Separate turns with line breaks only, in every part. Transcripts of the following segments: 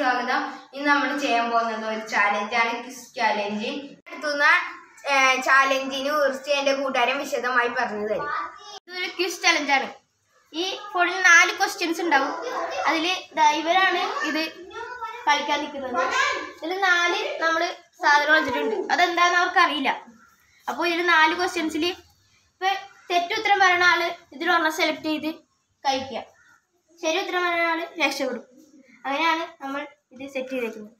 സ്വാഗതം ഇന്ന് നമ്മൾ ചെയ്യാൻ പോകുന്നത് ഒരു ചാലഞ്ചാണ് ക്വിസ് ചാലഞ്ച് അടുത്തുന്ന ചാലഞ്ചിനെ കുറിച്ച് എൻ്റെ കൂട്ടുകാരൻ വിശദമായി പറഞ്ഞു തരും ഇതൊരു ക്വിസ് ചാലഞ്ചാണ് ഈ ഫോണിൽ നാല് ക്വസ്റ്റ്യൻസ് ഉണ്ടാവും അതിൽ ഇവരാണ് ഇത് കളിക്കാൻ നിൽക്കുന്നത് ഇതിൽ നാല് നമ്മൾ സാധനം വെച്ചിട്ടുണ്ട് അതെന്താണെന്ന് അവർക്ക് അറിയില്ല അപ്പോൾ ഇതിൽ നാല് ക്വസ്റ്റ്യൻസിൽ ഇപ്പം തെറ്റുത്തരം പറയുന്ന ആള് ഇതിൽ ഒരെണ്ണം സെലക്ട് ചെയ്ത് കഴിക്കുക ശരി ഉത്തരം പറയുന്ന ആള് രക്ഷപ്പെടും അങ്ങനെയാണ് നമ്മൾ ഇത് സെറ്റ് ചെയ്തേക്കുന്നത്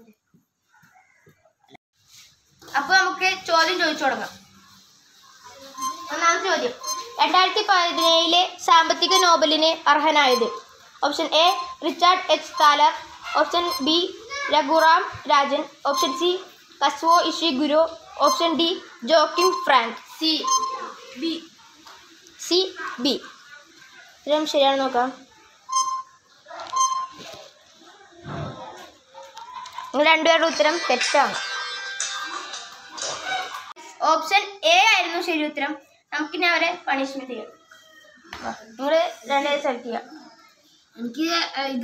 അപ്പോൾ നമുക്ക് ചോദ്യം ചോദിച്ചു തുടങ്ങാം ഒന്നാമത്തെ ചോദ്യം രണ്ടായിരത്തി പതിനേഴിലെ സാമ്പത്തിക നോബലിന് അർഹനായത് option A Richard H Thaler option B Raghuram Rajan option C Kazuo Ishiguro option D Joachim Frank C B C B ഉത്തരം ശരിയാണ് നോക്കാം നിങ്ങൾ രണ്ടുപേരുടെ ഉത്തരം തെറ്റാണ് ഓപ്ഷൻ എ ആയിരുന്നു ശരി ഉത്തരം നമുക്കിനി അവരെ പണിഷ്മെന്റ് ചെയ്യാം നിങ്ങൾ രണ്ടുപേരും സെലക്ട് ചെയ്യാം
എനിക്ക് ഇത്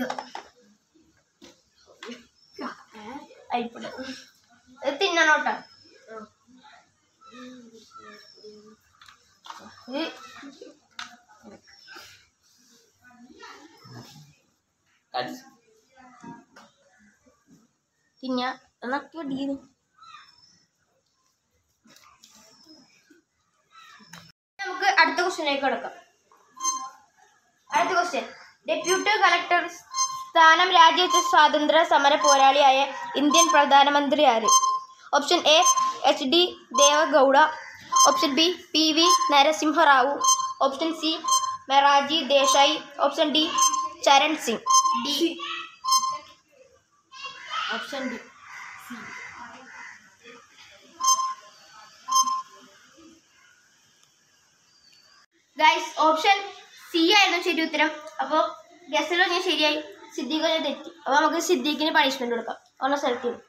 അരിപ്പൊടി ഇത് തിന്നണോട്ടാ ഇത് തിന്ന എന്നൊക്കെ അടിക്കുന്നു നമുക്ക് അടുത്ത ക്വസ്റ്റ്യനിലേക്ക് കിടക്കാം അടുത്ത ക്വസ്റ്റ്യൻ ഡെപ്യൂട്ടി കളക്ടർ സ്ഥാനം രാജിവെച്ച സ്വാതന്ത്ര്യ സമര പോരാളിയായ ഇന്ത്യൻ പ്രധാനമന്ത്രി ആര് option A H D Deve Gowda option B P V Narasimha Rao option C Morarji Desai option D Charan Singh D option D guys option C ആയിരുന്നു ശരി ഉത്തരം അപ്പോൾ ഗസ്റ്റിലോ ഞാൻ ശരിയായി സിദ്ദീഖ് ഞാൻ തെറ്റി അപ്പോൾ നമുക്ക് സിദ്ദീഖിന് പണിഷ്മെന്റ് കൊടുക്കാം ഒന്ന് സെലക്ട് ചെയ്തു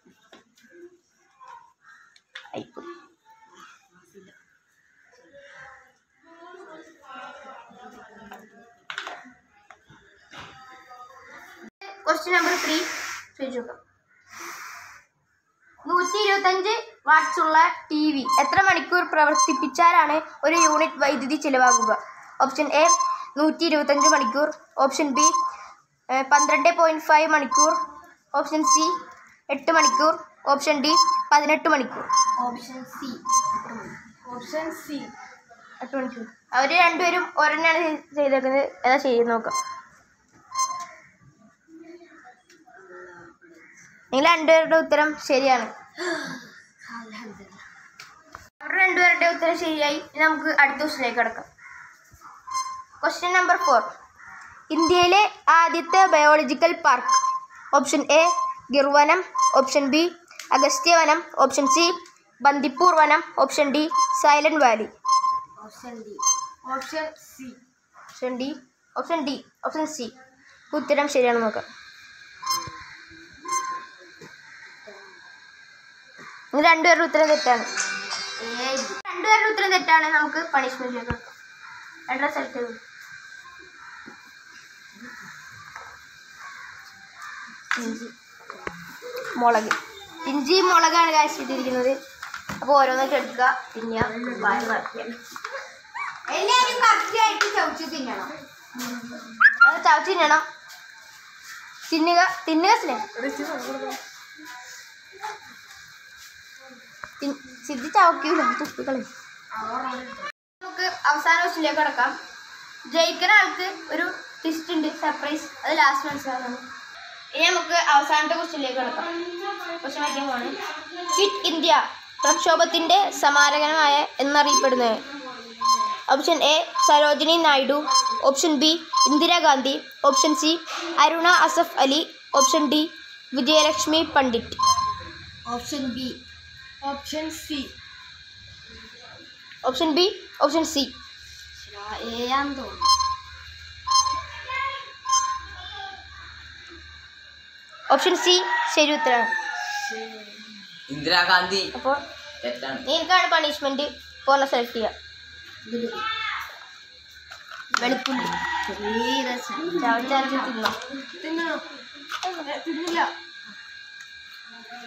ആയിപ്പോയി ക്വസ്റ്റ്യൻ നമ്പർ ത്രീ ചോദിച്ചു നോക്കാം നൂറ്റി ഇരുപത്തഞ്ച് വാട്ട്സ് ഉള്ള ടി വി എത്ര മണിക്കൂർ പ്രവർത്തിപ്പിച്ചാലാണ് ഒരു യൂണിറ്റ് വൈദ്യുതി ചിലവാകുക ഓപ്ഷൻ എ നൂറ്റി ഇരുപത്തഞ്ച് മണിക്കൂർ ഓപ്ഷൻ ബി പന്ത്രണ്ട് പോയിൻറ്റ് ഫൈവ് മണിക്കൂർ ഓപ്ഷൻ സി എട്ട് മണിക്കൂർ ഓപ്ഷൻ ഡി പതിനെട്ട് മണിക്കൂർ
ഓപ്ഷൻ സി ഓപ്ഷൻ സി
എട്ട് മണിക്കൂർ അവർ രണ്ടുപേരും ഒരെണ്ണയാണ് ചെയ്തേക്കുന്നത് ഏതാ ശരി നോക്കാം നിങ്ങൾ രണ്ടുപേരുടെ ഉത്തരം ശരിയാണ് അവരുടെ രണ്ടുപേരുടെ ഉത്തരം ശരിയായി ഇനി നമുക്ക് അടുത്ത ക്വസ്റ്റിലേക്ക് കിടക്കാം ക്വസ്റ്റ്യൻ നമ്പർ ഫോർ ഇന്ത്യയിലെ ആദ്യത്തെ biological park option A Girvanam option B Agasthyavanam option C Bandipur വനം option D Silent Valley
option D option C
option D option D option C ഉത്തരം ശരിയാണ് നോക്കാം നിങ്ങൾ രണ്ടുപേരുടെ ഉത്തരം തെറ്റാണ് രണ്ടുപേരുടെ ഉത്തരം തെറ്റാണ് നമുക്ക് പണിഷ്മെന്റ് ചെയ്ത് രണ്ടര സെലക്ട് ചെയ്തു ഇഞ്ചി മുളക് ഇഞ്ചി മുളകാണ് കാശിട്ടിരിക്കുന്നത് അപ്പോൾ ഓരോന്നൊക്കെ എടുക്കുക തിന്നുക വായ നിറയ്ക്കുക എല്ലാവരും കറക്റ്റായിട്ട് ചവച്ച് തിന്നണം അത് ചവച്ച് തിന്നണം തിന്നുക തിന്നുക സ്നേഹം തിൻ- സിദ്ധി ചവക്കൂല തുപ്പിക്കളെ നമുക്ക് അവസാന ക്വസ്റ്റിലേക്ക് കിടക്കാം ജയിക്കുന്ന ആൾക്ക് ഒരു ടിസ്റ്റ് ഉണ്ട് സർപ്രൈസ് അത് ലാസ്റ്റ് മനസ്സിലാക്കണം ഇനി നമുക്ക് അവസാനത്തെ ക്വസ്റ്റിലേക്ക് കിടക്കാം ക്വസ്റ്റ്യൻ വയ്ക്കാൻ പോവാണ് കിറ്റ് ഇന്ത്യ പ്രക്ഷോഭത്തിന്റെ സമാരകമായ എന്നറിയപ്പെടുന്നത് option A Sarojini Naidu option B Indira Gandhi option C Aruna Asaf Ali option D Vijayalakshmi Pandit
option B option C
option B option C
ഏയാന്ന് തോന്നുന്നു
ഓപ്ഷൻ സി ശരി ഉത്തരമാണ്
ഇന്ദിരാഗാന്ധി
അപ്പോൾ
തെറ്റാണ്
നിനക്കാണ് പണിഷ്മെന്റ് പോണ സെലക്ട് ചെയ്യുക
ഇതില്
വെളുത്തുള്ളി
ചെറിയ രസം
ചവച്ചരച്ച് തിന്നാം
തിന്നണം തിന്നില്ല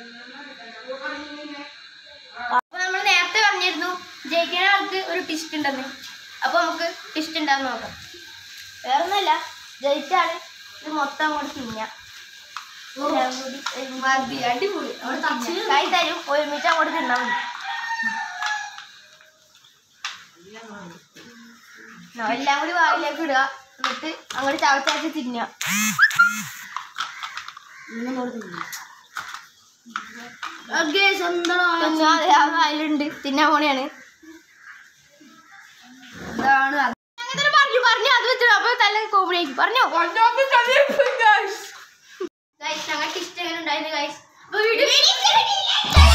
അപ്പൊ നമ്മൾ നേരത്തെ പറഞ്ഞിരുന്നു ജയിക്കുന്ന ആൾക്ക് ഒരു ടിസ്റ്റ് ഉണ്ടെന്ന് അപ്പൊ നമുക്ക് ടിസ്റ്റ് ഉണ്ടാവും നോക്കാം വേറെ ഒന്നല്ല ജയിച്ചാണ് ഇത് മൊത്തം അങ്ങോട്ട് തിന്നാം എല്ലാം കൂടി
മതി അടിപൊളി അവിടെ തച്ചിന്
കൈ തരും ഒരുമിച്ച് അങ്ങോട്ട് തിന്നാൻ മതി ആ, എല്ലാം കൂടി വായിലേക്ക് ഇടുക എന്നിട്ട് അങ്ങോട്ട് ചവച്ചരച്ച് തിന്നുക
സ്വന്തമാണ്
തിന്നുക അതെ ആ വായിലുണ്ട് തിന്നാൻ പോണെയാണ്
ഇതാണ് അത്.
അങ്ങനെ പറഞ്ഞു പറഞ്ഞു അത് വെച്ചിട്ട് അപ്പൊ തല കോമഡി ആയിരിക്കും പറഞ്ഞോ ഗൈസ് ഞങ്ങൾക്ക് ഇഷ്ടം എങ്ങനെ ഉണ്ടായിരുന്നു ഗൈസ് അപ്പൊ വീഡിയോ